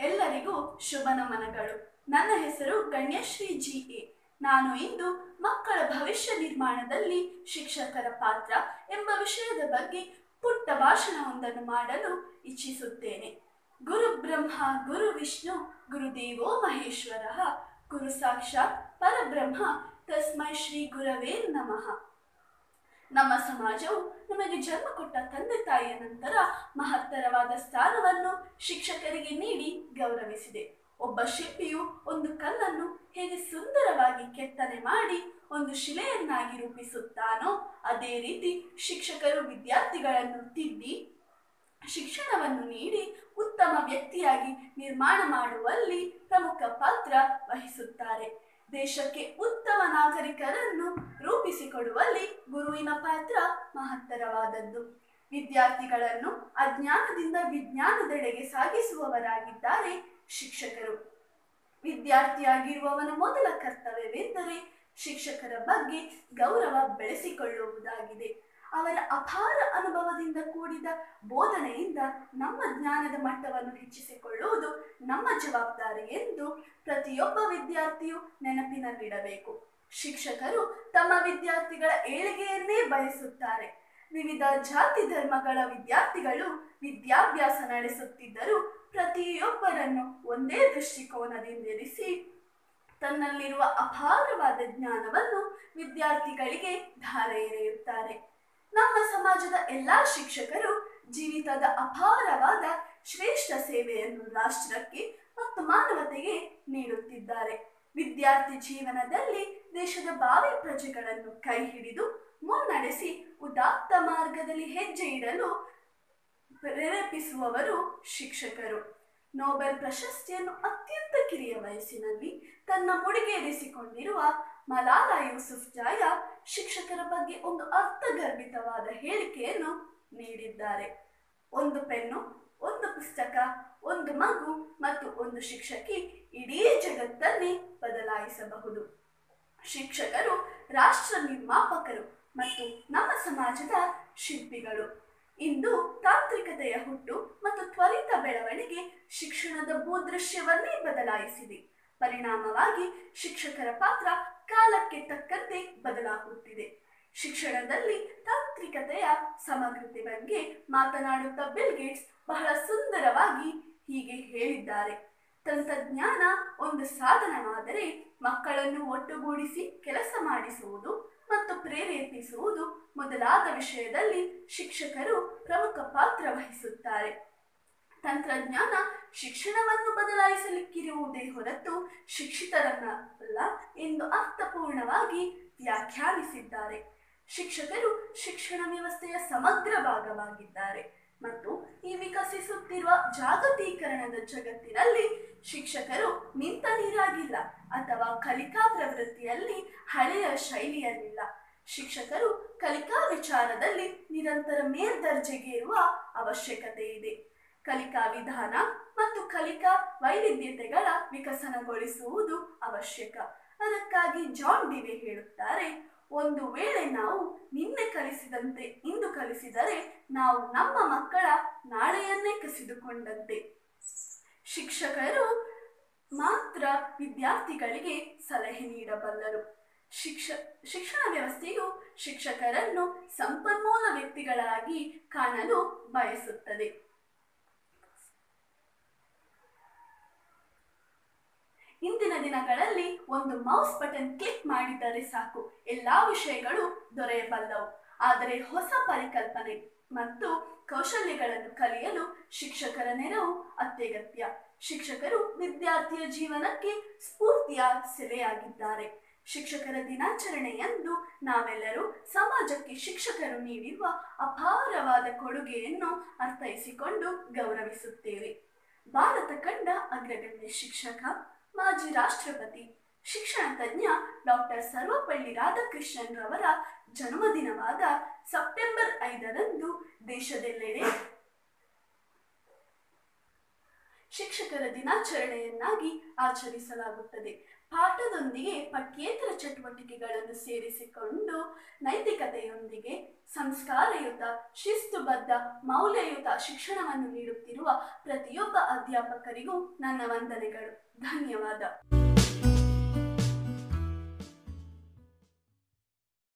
ಎಲ್ಲರಿಗೂ ಶುಭ ನಮನಗಳು ನನ್ನ ಹೆಸರು ಗಣ್ಯಶ್ರೀ ಜಿ ಎ ನಾನು ಇಂದು ಮಕ್ಕಳ ಭವಿಷ್ಯ ನಿರ್ಮಾಣದಲ್ಲಿ ಶಿಕ್ಷಕರ ಪಾತ್ರ ಎಂಬ ವಿಷಯದ ಬಗ್ಗೆ ಪುಟ್ಟ ಭಾಷಣವೊಂದನ್ನು ಮಾಡಲು ಇಚ್ಛಿಸುತ್ತೇನೆ ಗುರು ಬ್ರಹ್ಮ ಗುರು ವಿಷ್ಣು ಗುರುದೇವೋ ಮಹೇಶ್ವರ ಗುರು ಸಾಕ್ಷಾತ್ ಪರಬ್ರಹ್ಮ ತಸ್ಮೈ ಶ್ರೀ ಗುರವೇ ನಮಃ ನಮ್ಮ ಸಮಾಜವು ನಮಗೆ ಜನ್ಮ ಕೊಟ್ಟ ತಂದೆ ತಾಯಿಯ ನಂತರ ಮಹತ್ತರವಾದ ಸ್ಥಾನವನ್ನು ಶಿಕ್ಷಕರಿಗೆ ನೀಡಿ ಗೌರವಿಸಿದೆ ಒಬ್ಬ ಶಿಲ್ಪಿಯು ಒಂದು ಕಲ್ಲನ್ನು ಹೇಗೆ ಸುಂದರವಾಗಿ ಕೆತ್ತನೆ ಮಾಡಿ ಒಂದು ಶಿಲೆಯನ್ನಾಗಿ ರೂಪಿಸುತ್ತಾನೋ ಅದೇ ರೀತಿ ಶಿಕ್ಷಕರು ವಿದ್ಯಾರ್ಥಿಗಳನ್ನು ತಿದ್ದಿ ಶಿಕ್ಷಣವನ್ನು ನೀಡಿ ಉತ್ತಮ ವ್ಯಕ್ತಿಯಾಗಿ ನಿರ್ಮಾಣ ಮಾಡುವಲ್ಲಿ ಪ್ರಮುಖ ಪಾತ್ರ ವಹಿಸುತ್ತಾರೆ ದೇಶಕ್ಕೆ ಉತ್ತಮ ನಾಗರಿಕರನ್ನು ರೂಪಿಸಿಕೊಡುವಲ್ಲಿ ಗುರುವಿನ ಪಾತ್ರ ಮಹತ್ತರವಾದದ್ದು ವಿದ್ಯಾರ್ಥಿಗಳನ್ನು ಅಜ್ಞಾನದಿಂದ ವಿಜ್ಞಾನದೆಡೆಗೆ ಸಾಗಿಸುವವರಾಗಿದ್ದಾರೆ ಶಿಕ್ಷಕರು ವಿದ್ಯಾರ್ಥಿಯಾಗಿರುವವನ ಮೊದಲ ಕರ್ತವ್ಯವೆಂದರೆ ಶಿಕ್ಷಕರ ಬಗ್ಗೆ ಗೌರವ ಬೆಳೆಸಿಕೊಳ್ಳುವುದಾಗಿದೆ ಅವರ ಅಪಾರ ಅನುಭವದಿಂದ ಕೂಡಿದ ಬೋಧನೆಯಿಂದ ನಮ್ಮ ಜ್ಞಾನದ ಮಟ್ಟವನ್ನು ಹೆಚ್ಚಿಸಿಕೊಳ್ಳುವುದು ನಮ್ಮ ಜವಾಬ್ದಾರಿ ಎಂದು ಪ್ರತಿಯೊಬ್ಬ ವಿದ್ಯಾರ್ಥಿಯು ನೆನಪಿನಲ್ಲಿಡಬೇಕು ಶಿಕ್ಷಕರು ತಮ್ಮ ವಿದ್ಯಾರ್ಥಿಗಳ ಏಳಿಗೆಯನ್ನೇ ಬಯಸುತ್ತಾರೆ ವಿವಿಧ ಜಾತಿ ಧರ್ಮಗಳ ವಿದ್ಯಾರ್ಥಿಗಳು ವಿದ್ಯಾಭ್ಯಾಸ ನಡೆಸುತ್ತಿದ್ದರೂ ಪ್ರತಿಯೊಬ್ಬರನ್ನು ಒಂದೇ ದೃಷ್ಟಿಕೋನದಿಂದಿರಿಸಿ ತನ್ನಲ್ಲಿರುವ ಅಪಾರವಾದ ಜ್ಞಾನವನ್ನು ವಿದ್ಯಾರ್ಥಿಗಳಿಗೆ ಧಾರೆ ಎರೆಯುತ್ತಾರೆ ನಮ್ಮ ಸಮಾಜದ ಎಲ್ಲಾ ಶಿಕ್ಷಕರು ಜೀವಿತದ ಅಪಾರವಾದ ಶ್ರೇಷ್ಠ ಸೇವೆಯನ್ನು ರಾಷ್ಟ್ರಕ್ಕೆ ಮತ್ತು ಮಾನವತೆಗೆ ನೀಡುತ್ತಿದ್ದಾರೆ ವಿದ್ಯಾರ್ಥಿ ಜೀವನದಲ್ಲಿ ದೇಶದ ಭಾವಿ ಪ್ರಜೆಗಳನ್ನು ಕೈ ಹಿಡಿದು ಮುನ್ನಡೆಸಿ ಉದಾತ್ತ ಮಾರ್ಗದಲ್ಲಿ ಹೆಜ್ಜೆ ಇಡಲು ಪ್ರೇರೇಪಿಸುವವರು ಶಿಕ್ಷಕರು ನೊಬೆಲ್ ಪ್ರಶಸ್ತಿಯನ್ನು ಅತ್ಯಂತ ಕಿರಿಯ ವಯಸ್ಸಿನಲ್ಲಿ ತನ್ನ ಮುಡಿಗೇರಿಸಿಕೊಂಡಿರುವ ಮಲಾಲಾ ಯೂಸುಫ್ ಜಾಯ ಶಿಕ್ಷಕರ ಬಗ್ಗೆ ಒಂದು ಅರ್ಥಗರ್ಭಿತವಾದ ಹೇಳಿಕೆಯನ್ನು ನೀಡಿದ್ದಾರೆ ಒಂದು ಪೆನ್ನು ಒಂದು ಪುಸ್ತಕ ಒಂದು ಮಗು ಮತ್ತು ಒಂದು ಶಿಕ್ಷಕಿ ಇಡೀ ಜಗತ್ತನ್ನೇ ಬದಲಾಯಿಸಬಹುದು ಶಿಕ್ಷಕರು ರಾಷ್ಟ್ರ ನಿರ್ಮಾಪಕರು ಮತ್ತು ನಮ್ಮ ಸಮಾಜದ ಶಿಲ್ಪಿಗಳು ಇಂದು ತಾಂತ್ರಿಕತೆಯ ಹುಟ್ಟು ಮತ್ತು ತ್ವರಿತ ಬೆಳವಣಿಗೆ ಶಿಕ್ಷಣದ ಭೂದೃಶ್ಯವನ್ನೇ ಬದಲಾಯಿಸಿದೆ ಪರಿಣಾಮವಾಗಿ ಶಿಕ್ಷಕರ ಪಾತ್ರ ಕಾಲಕ್ಕೆ ತಕ್ಕಂತೆ ಬದಲಾಗುತ್ತಿದೆ ಶಿಕ್ಷಣದಲ್ಲಿ ತಾಂತ್ರಿಕತೆಯ ಸಮಗ್ರತೆ ಬಗ್ಗೆ ಮಾತನಾಡುತ್ತಾ ಬಿಲ್ ಗೇಟ್ಸ್ ಬಹಳ ಸುಂದರವಾಗಿ ಹೀಗೆ ಹೇಳಿದ್ದಾರೆ ತಂತ್ರಜ್ಞಾನ ಒಂದು ಸಾಧನವಾದರೆ ಮಕ್ಕಳನ್ನು ಒಟ್ಟುಗೂಡಿಸಿ ಕೆಲಸ ಮಾಡಿಸುವುದು ಮತ್ತು ಪ್ರೇರೇಪಿಸುವುದು ಮೊದಲಾದ ವಿಷಯದಲ್ಲಿ ಶಿಕ್ಷಕರು ಪ್ರಮುಖ ಪಾತ್ರ ವಹಿಸುತ್ತಾರೆ ತಂತ್ರಜ್ಞಾನ ಶಿಕ್ಷಣವನ್ನು ಬದಲಾಯಿಸಲಿಕ್ಕಿರುವುದೇ ಹೊರತು ಶಿಕ್ಷಿತರನ್ನಲ್ಲ ಎಂದು ಅರ್ಥಪೂರ್ಣವಾಗಿ ವ್ಯಾಖ್ಯಾನಿಸಿದ್ದಾರೆ ಶಿಕ್ಷಕರು ಶಿಕ್ಷಣ ವ್ಯವಸ್ಥೆಯ ಸಮಗ್ರ ಭಾಗವಾಗಿದ್ದಾರೆ ಮತ್ತು ಈ ವಿಕಸಿಸುತ್ತಿರುವ ಜಾಗತೀಕರಣದ ಜಗತ್ತಿನಲ್ಲಿ ಶಿಕ್ಷಕರು ನಿಂತ ನೀರಾಗಿಲ್ಲ ಅಥವಾ ಕಲಿಕಾ ಪ್ರವೃತ್ತಿಯಲ್ಲಿ ಹಳೆಯ ಶೈಲಿಯಲ್ಲಿಲ್ಲ ಶಿಕ್ಷಕರು ಕಲಿಕಾ ವಿಚಾರದಲ್ಲಿ ನಿರಂತರ ಮೇಲ್ದರ್ಜೆಗೇರುವ ಅವಶ್ಯಕತೆ ಇದೆ ಕಲಿಕಾ ವಿಧಾನ ಮತ್ತು ಕಲಿಕಾ ವೈವಿಧ್ಯತೆಗಳ ವಿಕಸನಗೊಳಿಸುವುದು ಅವಶ್ಯಕ ಅದಕ್ಕಾಗಿ ಜಾನ್ ಡಿವೆ ಹೇಳುತ್ತಾರೆ ಒಂದು ವೇಳೆ ನಾವು ನಿನ್ನೆ ಕಲಿಸಿದಂತೆ ಇಂದು ಕಲಿಸಿದರೆ ನಾವು ನಮ್ಮ ಮಕ್ಕಳ ನಾಳೆಯನ್ನೇ ಕಸಿದುಕೊಂಡಂತೆ ಶಿಕ್ಷಕರು ಮಾತ್ರ ವಿದ್ಯಾರ್ಥಿಗಳಿಗೆ ಸಲಹೆ ನೀಡಬಲ್ಲರು ಶಿಕ್ಷ ಶಿಕ್ಷಣ ವ್ಯವಸ್ಥೆಯು ಶಿಕ್ಷಕರನ್ನು ಸಂಪನ್ಮೂಲ ವ್ಯಕ್ತಿಗಳಾಗಿ ಕಾಣಲು ಬಯಸುತ್ತದೆ ಇಂದಿನ ದಿನಗಳಲ್ಲಿ ಒಂದು ಮೌಸ್ ಬಟನ್ ಕ್ಲಿಕ್ ಮಾಡಿದರೆ ಸಾಕು ಎಲ್ಲಾ ವಿಷಯಗಳು ದೊರೆಯಬಲ್ಲವು ಆದರೆ ಹೊಸ ಪರಿಕಲ್ಪನೆ ಮತ್ತು ಕೌಶಲ್ಯಗಳನ್ನು ಕಲಿಯಲು ಶಿಕ್ಷಕರ ನೆರವು ಅತ್ಯಗತ್ಯ ಶಿಕ್ಷಕರು ವಿದ್ಯಾರ್ಥಿಯ ಜೀವನಕ್ಕೆ ಸ್ಫೂರ್ತಿಯ ಸೆಲೆಯಾಗಿದ್ದಾರೆ ಶಿಕ್ಷಕರ ದಿನಾಚರಣೆಯಂದು ನಾವೆಲ್ಲರೂ ಸಮಾಜಕ್ಕೆ ಶಿಕ್ಷಕರು ನೀಡಿರುವ ಅಪಾರವಾದ ಕೊಡುಗೆಯನ್ನು ಅರ್ಥೈಸಿಕೊಂಡು ಗೌರವಿಸುತ್ತೇವೆ ಭಾರತ ಕಂಡ ಅಗ್ರಗಣ್ಯ ಶಿಕ್ಷಕ ಮಾಜಿ ರಾಷ್ಟ್ರಪತಿ ಶಿಕ್ಷಣ ತಜ್ಞ ಡಾಕ್ಟರ್ ಸರ್ವಪಳ್ಳಿ ರಾಧಾಕೃಷ್ಣನ್ ರವರ ಜನ್ಮದಿನವಾದ ಸೆಪ್ಟೆಂಬರ್ ಐದರಂದು ದೇಶದೆಲ್ಲೆಡೆ ಶಿಕ್ಷಕರ ದಿನಾಚರಣೆಯನ್ನಾಗಿ ಆಚರಿಸಲಾಗುತ್ತದೆ ಪಾಠದೊಂದಿಗೆ ಪಠ್ಯೇತರ ಚಟುವಟಿಕೆಗಳನ್ನು ಸೇರಿಸಿಕೊಂಡು ನೈತಿಕತೆಯೊಂದಿಗೆ ಸಂಸ್ಕಾರಯುತ ಶಿಸ್ತುಬದ್ಧ ಮೌಲ್ಯಯುತ ಶಿಕ್ಷಣವನ್ನು ನೀಡುತ್ತಿರುವ ಪ್ರತಿಯೊಬ್ಬ ಅಧ್ಯಾಪಕರಿಗೂ ನನ್ನ ವಂದನೆಗಳು ಧನ್ಯವಾದ